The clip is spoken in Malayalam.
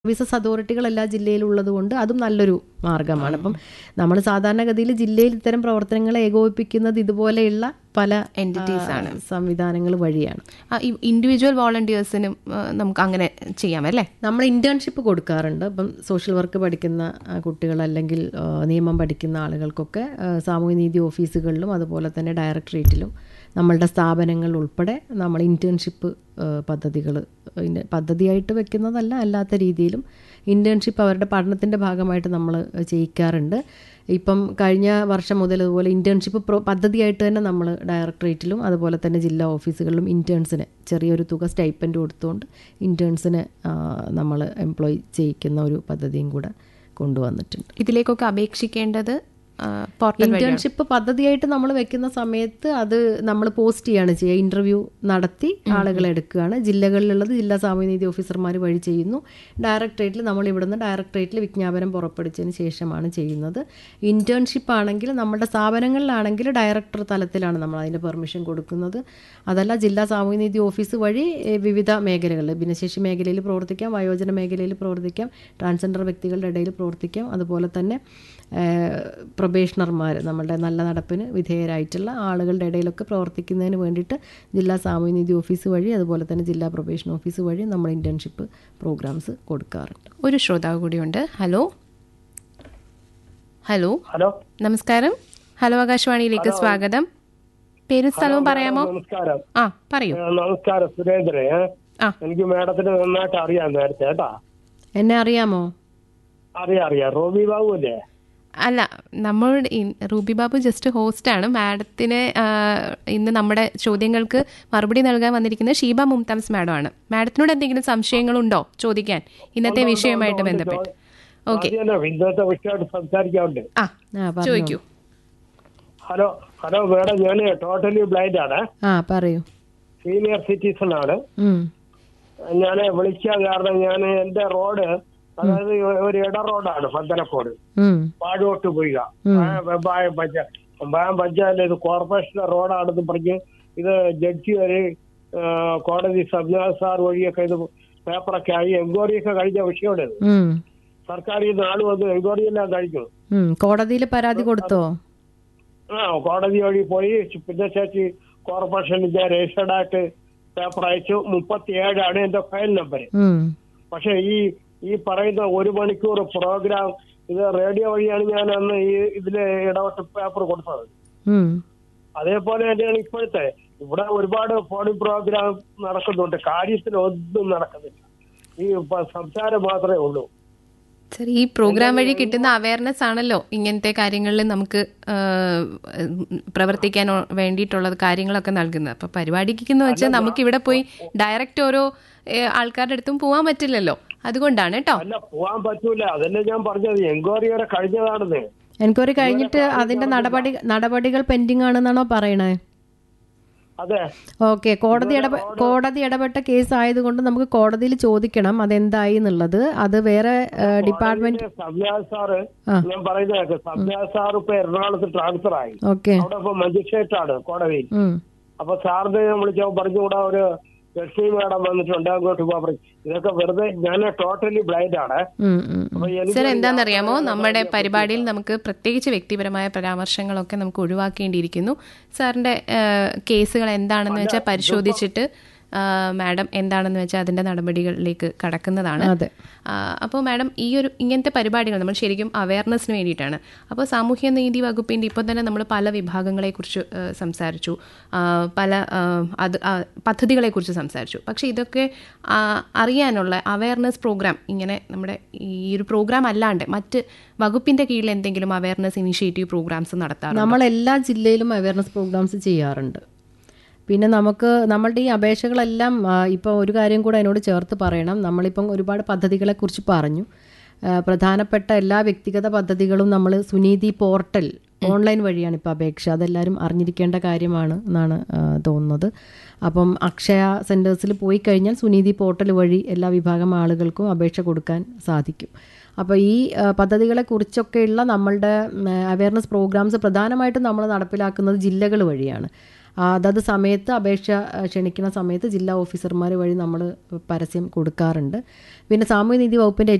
സർവീസസ് അതോറിറ്റികൾ എല്ലാ ജില്ലയിലും ഉള്ളതുകൊണ്ട് അതും നല്ലൊരു മാർഗമാണ് അപ്പം നമ്മൾ സാധാരണഗതിയിൽ ജില്ലയിൽ ഇത്തരം പ്രവർത്തനങ്ങളെ ഏകോപിപ്പിക്കുന്നത് ഇതുപോലെയുള്ള പല Entities ആ, സംവിധാനങ്ങൾ വഴിയാണ് ഇൻഡിവിജ്വൽ വോളണ്ടിയേഴ്സിനും നമുക്ക് അങ്ങനെ ചെയ്യാം അല്ലേ നമ്മൾ ഇന്റേൺഷിപ്പ് കൊടുക്കാറുണ്ട് അപ്പം സോഷ്യൽ വർക്ക് പഠിക്കുന്ന ആ, കുട്ടികൾ അല്ലെങ്കിൽ ആ, നിയമം പഠിക്കുന്ന ആളുകൾക്കൊക്കെ ആ, സാമൂഹ്യനീതി ഓഫീസുകളിലും അതുപോലെ തന്നെ ഡയറക്ടറേറ്റിലും നമ്മളുടെ സ്ഥാപനങ്ങൾ ഉൾപ്പെടെ നമ്മൾ ഇന്റേൺഷിപ്പ് പദ്ധതികൾ പദ്ധതിയായിട്ട് വെക്കുന്നതല്ല അല്ലാത്ത രീതിയിലും ഇന്റേൺഷിപ്പ് അവരുടെ പഠനത്തിൻ്റെ ഭാഗമായിട്ട് നമ്മൾ ചെയ്യിക്കാറുണ്ട് ഇപ്പം കഴിഞ്ഞ വർഷം മുതൽ അതുപോലെ ഇന്റേൺഷിപ്പ് പ്രോ പദ്ധതിയായിട്ട് തന്നെ നമ്മൾ ഡയറക്ടറേറ്റിലും അതുപോലെ തന്നെ ജില്ലാ ഓഫീസുകളിലും ഇന്റേൺസിന് ചെറിയൊരു തുക സ്റ്റൈപ്പൻഡ് കൊടുത്തുകൊണ്ട് ഇന്റേൺസിന് നമ്മൾ എംപ്ലോയ് ചെയ്യിക്കുന്ന ഒരു പദ്ധതിയും കൂടെ കൊണ്ടുവന്നിട്ടുണ്ട് ഇതിലേക്കൊക്കെ അപേക്ഷിക്കേണ്ടത് പോർട്ടൽ വഴി ഇന്റേൺഷിപ്പ് പദ്ധതിയായിട്ട് നമ്മൾ വെക്കുന്ന സമയത്ത് അത് നമ്മൾ പോസ്റ്റ് ചെയ്യാണ് ചെയ്യുക ഇന്റർവ്യൂ നടത്തി ആളുകളെ എടുക്കുകയാണ് ജില്ലകളിലുള്ളത് ജില്ലാ സാമൂഹ്യനീതി ഓഫീസർമാർ വഴി ചെയ്യുന്നു ഡയറക്ടറേറ്റിൽ നമ്മൾ ഇവിടുന്ന് ഡയറക്ടറേറ്റിൽ വിജ്ഞാപനം പുറപ്പെടുവിച്ചതിന് ശേഷമാണ് ചെയ്യുന്നത് ഇന്റേൺഷിപ്പ് ആണെങ്കിൽ നമ്മുടെ സ്ഥാപനങ്ങളിലാണെങ്കിൽ ഡയറക്ടർ തലത്തിലാണ് നമ്മൾ അതിൻ്റെ പെർമിഷൻ കൊടുക്കുന്നത് അതല്ല ജില്ലാ സാമൂഹ്യനീതി ഓഫീസ് വഴി ഏ, വിവിധ മേഖലകളിൽ ഭിന്നശേഷി മേഖലയിൽ പ്രവർത്തിക്കാം വയോജന മേഖലയിൽ പ്രവർത്തിക്കാം ട്രാൻസ്ജെൻഡർ വ്യക്തികളുടെ ഇടയിൽ പ്രവർത്തിക്കാം അതുപോലെ തന്നെ പ്രൊബേഷണർമാർ നമ്മളുടെ നല്ല നടപ്പിന് വിധേയരായിട്ടുള്ള ആളുകളുടെ ഇടയിലൊക്കെ പ്രവർത്തിക്കുന്നതിന് വേണ്ടിയിട്ട് ജില്ലാ സാമൂഹ്യനീതി ഓഫീസ് വഴി അതുപോലെ തന്നെ ജില്ലാ പ്രൊബേഷൻ ഓഫീസ് വഴി നമ്മൾ ഇന്റേൺഷിപ്പ് പ്രോഗ്രാംസ് കൊടുക്കാറുണ്ട് ഒരു ശ്രോതാവ് കൂടിയുണ്ട് ഹലോ ഹലോ ഹലോ നമസ്കാരം ഹലോ ആകാശവാണിയിലേക്ക് സ്വാഗതം പേരും സ്ഥലവും പറയാമോ നമസ്കാരം ആ പറയൂ ഏ, നമസ്കാരം സുരേന്ദ്രൻ ഏ. ആ. എനിക്ക് മേഡത്തിന് നന്നായിട്ട് അറിയാം നേരത്തെ കേട്ടാ എന്നെ അറിയാമോ അറിയാം അറിയാം റോബി ബാബു അല്ലേ അല്ല നമ്മൾ ഇൻ- റൂബി ബാബു ജസ്റ്റ് ഹോസ്റ്റാണ് മാഡത്തിന് ആ, ഇന്ന് നമ്മുടെ ചോദ്യങ്ങൾക്ക് മറുപടി നൽകാൻ വന്നിരിക്കുന്നത് ഷീബ മുംതാംസ് മാഡം ആണ് മാഡത്തിനോട് എന്തെങ്കിലും സംശയങ്ങളുണ്ടോ ചോദിക്കാൻ ഇന്നത്തെ വിഷയവുമായിട്ട് ബന്ധപ്പെട്ട് ഓക്കെ ആദ്യം തന്നെ ഇന്നത്തെ വിഷയമായിട്ട് സംസാരിക്കാറുണ്ട് ആ ആ പറഞ്ഞു ചോദിക്കൂ ഹലോ ഹലോ മേഡം ഞാൻ ടോട്ടലി ബ്ലൈൻഡ് ആണ് ആ പറയൂ സീനിയർ സിറ്റിസൺ ആണ് ഉം. ഞാൻ ഞാൻ വിളിക്കാൻ കാരണം ഞാൻ എന്റെ റോഡ് അതായത് ഒരു ഇട റോഡാണ് പന്തലക്കോട് ഉം. പാടോട്ട് പോയി വെമ്പായം പഞ്ചായത്ത് വെമ്പായം പഞ്ചായത്ത് ഇത് കോർപ്പറേഷന്റെ റോഡാണെന്ന് പറഞ്ഞ് ഇത് ജഡ്ജി വരെ ആ, കോടതി സംജാത് സാർ വഴിയൊക്കെ ഇത് പേപ്പറൊക്കെ ആയി എൻക്വയറി ഒക്കെ കഴിഞ്ഞ വിഷയമാണ് ഇത് ഉം. സർക്കാർ ഈ നാട് വന്ന് എൻക്വയറി എല്ലാം കഴിഞ്ഞു ഉം. കോടതിയിൽ പരാതി കൊടുത്തോ ആ കോടതി വഴി പോയി പിന്നെ ചേച്ചി കോർപ്പറേഷനിന്റെ രജിസ്റ്റേർഡ് ആയിട്ട് പേപ്പർ അയച്ചു മുപ്പത്തി ഏഴാണ് എന്റെ ഫയൽ നമ്പർ ഉം. പക്ഷെ ഈ ഈ പറയുന്ന ഒരു മണിക്കൂർ പ്രോഗ്രാം ഇത് റേഡിയോ വഴിയാണ് ഞാൻ അന്ന് ഈ ഇതില് ഇടപെട്ട് പേപ്പർ കൊടുത്തത് ഉം. അതേപോലെ തന്നെയാണ് ഇപ്പോഴത്തെ ഇവിടെ ഒരുപാട് ഫോണിംഗ് പ്രോഗ്രാം നടക്കുന്നുണ്ട് കാര്യത്തിൽ ഒന്നും നടക്കുന്നില്ല ഈ പ- സംസാരം മാത്രമേ ഉള്ളൂ സർ ഈ പ്രോഗ്രാം വഴി കിട്ടുന്ന അവയർനെസ് ആണല്ലോ ഇങ്ങനത്തെ കാര്യങ്ങളിൽ നമുക്ക് ആ, പ്രവർത്തിക്കാൻ ഒ- വേണ്ടിയിട്ടുള്ള കാര്യങ്ങളൊക്കെ നൽകുന്നത് അപ്പൊ പരിപാടിക്കെന്ന് വെച്ചാൽ നമുക്ക് ഇവിടെ പോയി ഡയറക്റ്റ് ഓരോ ഏ, ആൾക്കാരുടെ അടുത്തും പോകാൻ പറ്റില്ലല്ലോ അതുകൊണ്ടാണ് കേട്ടോ അല്ല പോവാൻ പറ്റൂല അതല്ലേ ഞാൻ പറഞ്ഞത് എൻക്വയറിയുടെ കഴിഞ്ഞതാണെന്ന് എൻക്വയറി കഴിഞ്ഞിട്ട് അതിന്റെ നടപടി നടപടികൾ പെൻഡിങ് ആണെന്നാണോ പറയണേ അതെ ഓക്കെ കോടതി ഇടപെ കോടതി ഇടപെട്ട കേസ് ആയതുകൊണ്ട് നമുക്ക് കോടതിയിൽ ചോദിക്കണം അതെന്തായി എന്നുള്ളത് അത് വേറെ ഡിപ്പാർട്ട്മെന്റ് സംജാത് സാറ് ആ. ഞാൻ പറയുന്നത് സംജാത് സാർ ഇപ്പൊ എറണാകുളത്ത് ട്രാൻസ്ഫർ ആയി ഓക്കെ അവിടെ ഇപ്പൊ മജിസ്ട്രേറ്റ് ആണ് കോടതിയിൽ ഉം. അപ്പൊ സാറിന് ഞാൻ വിളിച്ചപ്പോ പറഞ്ഞുകൂടാ ഒരു ലക്ഷ്മി മാഡം വന്നിട്ടുണ്ട് അങ്ങോട്ട് പോകാൻ പറഞ്ഞു ഇതൊക്കെ വെറുതെ ഞാൻ ടോട്ടലി ബ്ലൈൻഡ് ആണ് ഉം, ഉം, ഉം. അപ്പൊ എനിക്ക് സർ എന്താണെന്നറിയാമോ നമ്മുടെ പരിപാടിയിൽ നമുക്ക് പ്രത്യേകിച്ച് വ്യക്തിപരമായ പരാമർശങ്ങളൊക്കെ നമുക്ക് ഒഴിവാക്കേണ്ടിയിരിക്കുന്നു സാറിന്റെ ആ, കേസുകൾ എന്താണെന്ന് വെച്ചാൽ പരിശോധിച്ചിട്ട് ആ, മാഡം എന്താണെന്ന് വെച്ചാൽ അതിന്റെ നടപടികളിലേക്ക് കടക്കുന്നതാണ് അതെ അപ്പോൾ മാഡം ഈ ഒരു ഇങ്ങനത്തെ പരിപാടികൾ നമ്മൾ ശരിക്കും അവയർനെസ്സിന് വേണ്ടിയിട്ടാണ് അപ്പോൾ സാമൂഹ്യ നീതി വകുപ്പിൻ്റെ ഇപ്പോൾ തന്നെ നമ്മൾ പല വിഭാഗങ്ങളെക്കുറിച്ച് ആ, സംസാരിച്ചു ആ, പല ആ, അത് ആ, പദ്ധതികളെക്കുറിച്ച് സംസാരിച്ചു പക്ഷേ ഇതൊക്കെ ആ, അറിയാനുള്ള അവയർനെസ് പ്രോഗ്രാം ഇങ്ങനെ നമ്മുടെ ഈ ഒരു പ്രോഗ്രാം അല്ലാണ്ട് മറ്റ് വകുപ്പിൻ്റെ കീഴിൽ എന്തെങ്കിലും അവയർനെസ് ഇനിഷ്യേറ്റീവ് പ്രോഗ്രാംസ് നടത്താറുണ്ട് നമ്മൾ എല്ലാ ജില്ലയിലും അവയർനെസ് പ്രോഗ്രാംസ് ചെയ്യാറുണ്ട് പിന്നെ നമുക്ക് നമ്മളുടെ ഈ അപേക്ഷകളെല്ലാം ഇപ്പോൾ ഒരു കാര്യം കൂടെ അതിനോട് ചേർത്ത് പറയണം നമ്മളിപ്പം ഒരുപാട് പദ്ധതികളെക്കുറിച്ച് പറഞ്ഞു ആ, പ്രധാനപ്പെട്ട എല്ലാ വ്യക്തിഗത പദ്ധതികളും നമ്മൾ സുനീതി പോർട്ടൽ ഓൺലൈൻ വഴിയാണ് ഇപ്പോൾ അപേക്ഷ അതെല്ലാവരും അറിഞ്ഞിരിക്കേണ്ട കാര്യമാണ് എന്നാണ് ആ, തോന്നുന്നത് അപ്പം അക്ഷയ സെൻറ്റേഴ്സിൽ പോയി കഴിഞ്ഞാൽ സുനീതി പോർട്ടൽ വഴി എല്ലാ വിഭാഗം ആളുകൾക്കും അപേക്ഷ കൊടുക്കാൻ സാധിക്കും അപ്പോൾ ഈ ആ, പദ്ധതികളെക്കുറിച്ചൊക്കെയുള്ള നമ്മളുടെ അവയർനെസ് പ്രോഗ്രാംസ് പ്രധാനമായിട്ടും നമ്മൾ നടപ്പിലാക്കുന്നത് ജില്ലകൾ വഴിയാണ് ആ, അതത് സമയത്ത് അപേക്ഷ ആ, ക്ഷണിക്കുന്ന സമയത്ത് ജില്ലാ ഓഫീസർമാർ വഴി നമ്മൾ പരസ്യം കൊടുക്കാറുണ്ട് പിന്നെ സാമൂഹ്യനീതി വകുപ്പിൻ്റെ